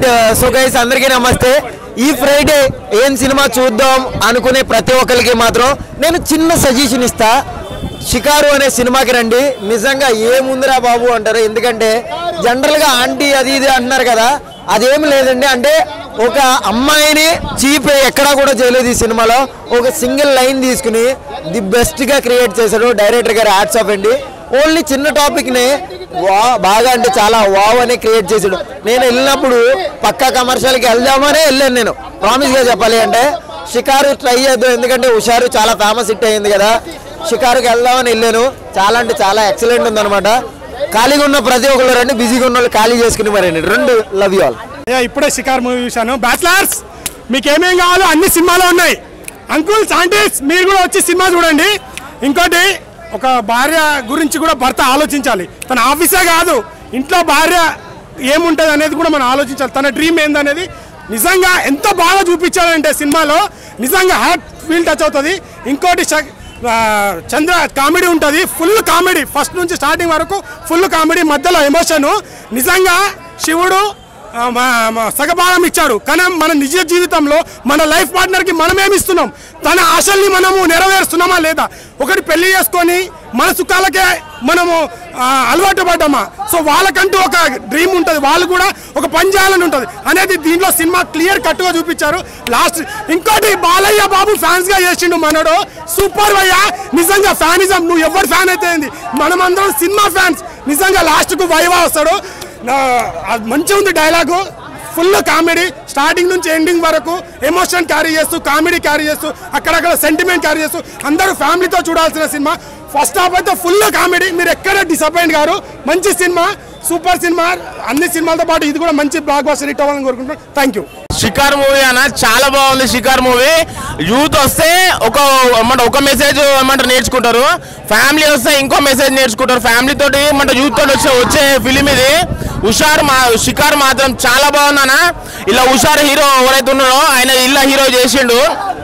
right so guys అందరికీ నమస్తే ఈ ఫ్రైడే ఏం సినిమా చూద్దాం అనుకునే ప్రతి ఒక్కరికి మాత్రం నేను చిన్న సజెషన్ ఇస్తా షికారు అనే సినిమాకి రండి నిజంగా ఏముందిరా బాబు అంటారు ఎందుకంటే జనరల్గా ఆంటీ అది ఇది అంటున్నారు కదా అదేం లేదండి అంటే ఒక అమ్మాయిని చీప్ ఎక్కడా కూడా చేయలేదు ఈ సినిమాలో ఒక సింగిల్ లైన్ తీసుకుని ది బెస్ట్గా క్రియేట్ చేశాడు డైరెక్టర్ గారు యాడ్స్ ఆఫ్ అండి ఓన్లీ చిన్న టాపిక్ని వా బాగా అంటే చాలా వావ్ అని క్రియేట్ చేసాడు నేను వెళ్ళినప్పుడు పక్కా కమర్షియల్కి వెళ్దామనే వెళ్ళాను నేను ప్రామిస్గా చెప్పాలి అంటే షికారు ట్రై చేద్దాం ఎందుకంటే హుషారు చాలా ఫేమస్ హిట్ అయింది కదా షికారుకి వెళ్దామని వెళ్ళాను చాలా అంటే చాలా ఎక్సలెంట్ ఉందన్నమాట ఖాళీగా ఉన్న ప్రతి ఒక్కళ్ళు రండి బిజీగా ఉన్న వాళ్ళు ఖాళీ చేసుకుని మరి రెండు లవ్ యూ ఆల్ ఏ, ఇప్పుడే షికార్ మూవీ చూశాను బ్యాచిలర్స్ మీకు ఏమేం కావాలో అన్ని సినిమాలో ఉన్నాయి అంకుల్స్ ఆంటీస్ మీరు కూడా వచ్చి సినిమా చూడండి ఇంకోటి ఒక భార్య గురించి కూడా భర్త ఆలోచించాలి తన ఆఫీసే కాదు ఇంట్లో భార్య ఏముంటుంది అనేది కూడా మనం ఆలోచించాలి తన డ్రీమ్ ఏందనేది నిజంగా ఎంత బాగా చూపించాడంటే సినిమాలో నిజంగా హార్ట్ ఫీల్ టచ్ అవుతుంది ఇంకోటి శ- ఆ, చంద్ర కామెడీ ఉంటుంది ఫుల్ కామెడీ ఫస్ట్ నుంచి స్టార్టింగ్ వరకు ఫుల్ కామెడీ మధ్యలో ఎమోషన్ నిజంగా శివుడు ఆ, మా- మా సగభాగం ఇచ్చాడు కానీ మన నిజ జీవితంలో మన లైఫ్ పార్ట్నర్కి మనం ఏమి ఇస్తున్నాం తన ఆశల్ని మనము నెరవేరుస్తున్నామా లేదా ఒకటి పెళ్లి చేసుకొని మన సుఖాలకే మనము ఆ, అలవాటు పడ్డామా సో వాళ్ళకంటూ ఒక డ్రీమ్ ఉంటుంది వాళ్ళు కూడా ఒక పని చేయాలని ఉంటుంది అనేది దీంట్లో సినిమా క్లియర్ కట్గా చూపించారు లాస్ట్ ఇంకోటి బాలయ్య బాబు ఫ్యాన్స్ గా చేసిండు మనోడు సూపర్ వయ్య నిజంగా ఫ్యానిజం నువ్వు ఎవరు ఫ్యాన్ అయితే ఏంది మనమందరం సినిమా ఫ్యాన్స్ నిజంగా లాస్ట్ కు వైవా వస్తాడు నా- అది మంచిగా ఉంది డైలాగు ఫుల్ కామెడీ స్టార్టింగ్ నుంచి ఎండింగ్ వరకు ఎమోషన్ క్యారీ చేస్తూ కామెడీ క్యారీ చేస్తూ అక్కడక్కడ సెంటిమెంట్ క్యారీ చేస్తూ అందరూ ఫ్యామిలీతో చూడాల్సిన సినిమా ఫస్ట్ హాఫ్ అయితే ఫుల్ కామెడీ మీరు ఎక్కడ డిసప్పాయింట్ గారు మంచి సినిమా సూపర్ సినిమా అన్ని సినిమాలతో పాటు ఇది కూడా మంచి బ్లాక్ బాస్టర్ హిట్ అవ్వాలని కోరుకుంటున్నాను థ్యాంక్ యూ షికార్ మూవీ అన్న చాలా బాగుంది షికార్ మూవీ యూత్ వస్తే ఒక ఏమంటారు ఒక మెసేజ్ ఏమంటారు నేర్చుకుంటారు ఫ్యామిలీ వస్తే ఇంకో మెసేజ్ నేర్చుకుంటారు ఫ్యామిలీ తోటి ఏమంటారు యూత్ తోటి వచ్చే వచ్చే ఫిలిం ఇది హుషార్ మా షికార్ మాత్రం చాలా బాగుందన్న ఇలా హుషార్ హీరో ఎవరైతే ఉన్నారో ఆయన ఇలా హీరో చేసిండు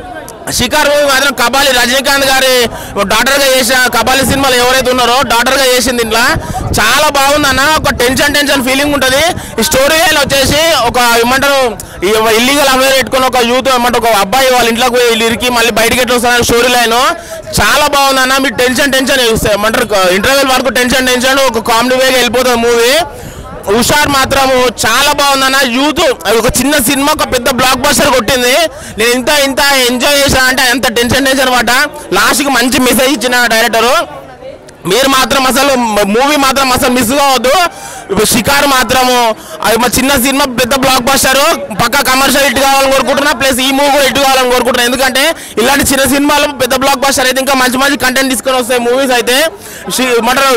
షికార్ మూవీ మాత్రం కబాలి రజనీకాంత్ గారి డాటర్ గా చేసిన కబాలి సినిమాలు ఎవరైతే ఉన్నారో డాటర్ గా చేసింది ఇంట్లో చాలా బాగుందన్న ఒక టెన్షన్ టెన్షన్ ఫీలింగ్ ఉంటుంది ఈ స్టోరీ లైన్ వచ్చేసి ఒక ఏమంటారు ఇల్లీగల్ అఫైర్ పెట్టుకుని ఒక యూత్ ఏమంటారు ఒక అబ్బాయి వాళ్ళ ఇంట్లోకి పోయి వీళ్ళు ఇరికి మళ్ళీ బయటకి ఎట్లా వస్తారని స్టోరీ లైన్ చాలా బాగుందన్న మీరు టెన్షన్ టెన్షన్ ఏమంటారు ఇంటర్వెల్ వరకు టెన్షన్ టెన్షన్ ఒక కామెడీ వేగా వెళ్ళిపోతుంది మూవీ హుషార్ మాత్రము చాలా బాగుందన్న యూత్ అది ఒక చిన్న సినిమా ఒక పెద్ద బ్లాక్ బస్టర్ కొట్టింది నేను ఇంత ఇంత ఎంజాయ్ చేశాను అంటే అంత టెన్షన్ టెన్షన్ అనమాట లాస్ట్కి మంచి మెసేజ్ ఇచ్చిన డైరెక్టరు మీరు మాత్రం అసలు మూవీ మాత్రం అసలు మిస్ కావద్దు ఇప్పుడు షికార్ మాత్రము అది మా చిన్న సినిమా పెద్ద బ్లాక్ బస్టర్ పక్క కమర్షియల్ హిట్ కావాలని కోరుకుంటున్నా ప్లస్ ఈ మూవీ కూడా హిట్ కావాలని కోరుకుంటున్నా ఎందుకంటే ఇలాంటి చిన్న సినిమాలు పెద్ద బ్లాక్ బస్టర్ అయితే ఇంకా మంచి మంచి కంటెంట్ తీసుకొని వస్తాయి మూవీస్ అయితే షి- ఏమంటారు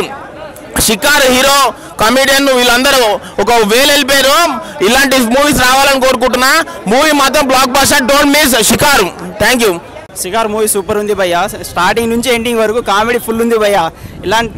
షికార్ హీరో కమెడియన్ వీళ్ళందరూ ఒక వేలు వెళ్ళిపోయారు ఇలాంటి మూవీస్ రావాలని కోరుకుంటున్నా మూవీ మాత్రం blockbuster don't miss Shikaar thank you Shikaar movie super ఉంది భయ్య స్టార్టింగ్ నుంచి ఎండింగ్ వరకు కామెడీ ఫుల్ ఉంది భయ్య ఇలాంటి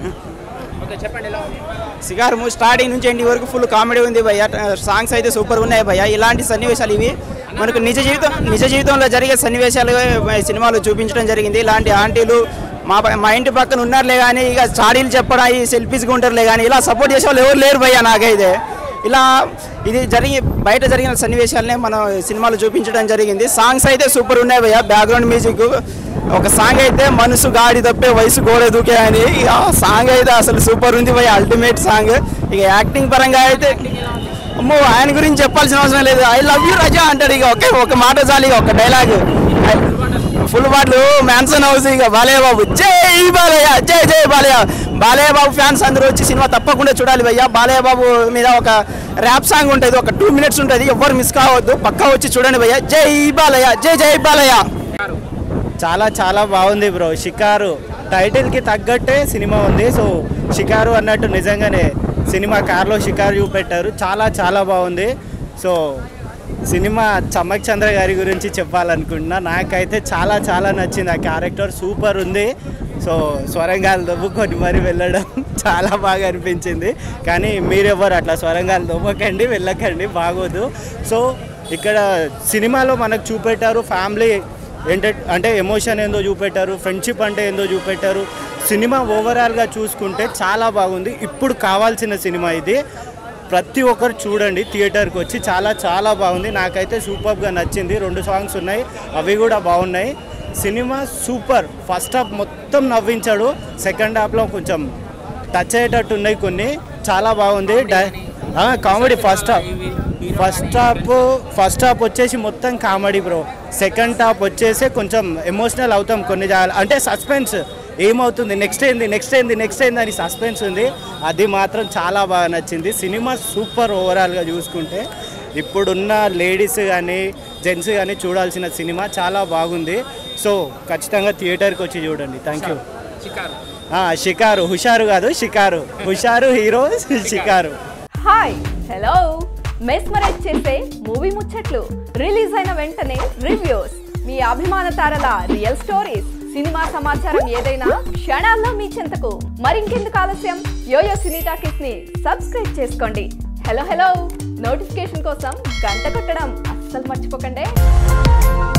సిగార్ మూవీ స్టార్టింగ్ నుంచి ఎండింగ్ వరకు ఫుల్ కామెడీ ఉంది భయ్య సాంగ్స్ అయితే సూపర్ ఉన్నాయి భయ్య ఇలాంటి సన్నివేశాలు ఇవి మనకు నిజ జీవితం నిజ జీవితంలో జరిగే సన్నివేశాలు ఈ సినిమాలో చూపించడం జరిగింది ఇలాంటి ఆంటీలు మా ప- మా ఇంటి పక్కన ఉన్నారులే కానీ ఇక చాడీలు చెప్పడం ఈ సెల్ఫీస్గా ఉంటారులే కానీ ఇలా సపోర్ట్ చేసే వాళ్ళు ఎవరు లేరు భయ్య నాకైతే ఇలా ఇది జరిగి బయట జరిగిన సన్నివేశాలనే మనం సినిమాలో చూపించడం జరిగింది సాంగ్స్ అయితే సూపర్ ఉన్నాయి భయ్య బ్యాక్గ్రౌండ్ మ్యూజిక్ ఒక సాంగ్ అయితే మనసు గాడి తప్పే వయసు గోడ దూకే అని ఇక ఆ సాంగ్ అయితే అసలు సూపర్ ఉంది భయ్య అల్టిమేట్ సాంగ్ ఇక యాక్టింగ్ పరంగా అయితే అమ్మో ఆయన గురించి చెప్పాల్సిన అవసరం లేదు ఐ లవ్ యూ రజా అంటాడు ఇక ఒకే ఒక మాట చాలు ఇక ఒక డైలాగ్ ఫుల్ పాటలు మ్యాన్సన్ హౌస్ ఇక బాలయ్య బాబు జై బాలయ్య జై జై బాలయ్య బాలయ్య బాబు ఫ్యాన్స్ అందరూ వచ్చి సినిమా తప్పకుండా చూడాలి భయ్య బాలయ్య బాబు మీద ఒక ర్యాప్ సాంగ్ ఉంటుంది ఒక టూ మినిట్స్ ఉంటుంది ఎవ్వరు మిస్ కావద్దు పక్కా వచ్చి చూడండి భయ్య జై బాలయ్య జై జై బాలయ్య చాలా చాలా బాగుంది బ్రో షికారు టైటిల్కి తగ్గట్టే సినిమా ఉంది సో షికారు అన్నట్టు నిజంగానే సినిమా కార్లో షికారు చూపెట్టారు చాలా చాలా బాగుంది సో సినిమా చమ్మక్ చంద్ర గారి గురించి చెప్పాలనుకుంటున్నా నాకైతే చాలా చాలా నచ్చింది ఆ క్యారెక్టర్ సూపర్ ఉంది సో స్వరంగాలు దవ్వుకొని మరి వెళ్ళడం చాలా బాగా అనిపించింది కానీ మీరెవరు అట్లా స్వరంగాలు దవ్వకండి వెళ్ళకండి బాగోదు సో ఇక్కడ సినిమాలో మనకు చూపెట్టారు ఫ్యామిలీ ఏంట అంటే ఎమోషన్ ఏందో చూపెట్టారు ఫ్రెండ్షిప్ అంటే ఏందో చూపెట్టారు సినిమా ఓవరాల్గా చూసుకుంటే చాలా బాగుంది ఇప్పుడు కావాల్సిన సినిమా ఇది ప్రతి ఒక్కరు చూడండి థియేటర్కి వచ్చి చాలా చాలా బాగుంది నాకైతే సూపర్గా నచ్చింది రెండు సాంగ్స్ ఉన్నాయి అవి కూడా బాగున్నాయి సినిమా సూపర్ ఫస్ట్ హాఫ్ మొత్తం నవ్వించాడు సెకండ్ హాఫ్లో కొంచెం టచ్ అయ్యేటట్టు ఉన్నాయి కొన్ని చాలా బాగుంది comedy first half first half first half వచ్చేసి మొత్తం కామెడీ బ్రో సెకండ్ హాఫ్ వచ్చేసి కొంచెం ఎమోషనల్ అవుతాం కొన్ని జాగాలు అంటే సస్పెన్స్ ఏమవుతుంది నెక్స్ట్ ఏంది నెక్స్ట్ ఏంది నెక్స్ట్ ఏంది అని సస్పెన్స్ ఉంది అది మాత్రం చాలా బాగా నచ్చింది సినిమా సూపర్ ఓవరాల్గా చూసుకుంటే ఇప్పుడున్న లేడీస్ కానీ జెంట్స్ కానీ చూడాల్సిన సినిమా చాలా బాగుంది సో ఖచ్చితంగా థియేటర్కి వచ్చి చూడండి థ్యాంక్ యూ షికారు హుషారు కాదు షికారు Hushaaru hero Shikaaru hi hello mesmerize చేసే మూవీ ముచ్చట్లు రిలీజ్ అయిన వెంటనే రివ్యూస్ మీ అభిమాన తారల రియల్ స్టోరీస్ సినిమా సమాచారం ఏదైనా క్షణాల్లో మీ చెంతకు మరింకెందుకు ఆలస్యం యోయో సినీ టాకీస్ ని సబ్స్క్రైబ్ చేసుకోండి హలో హలో నోటిఫికేషన్ కోసం గంట కొట్టడం అస్సలు మర్చిపోకండి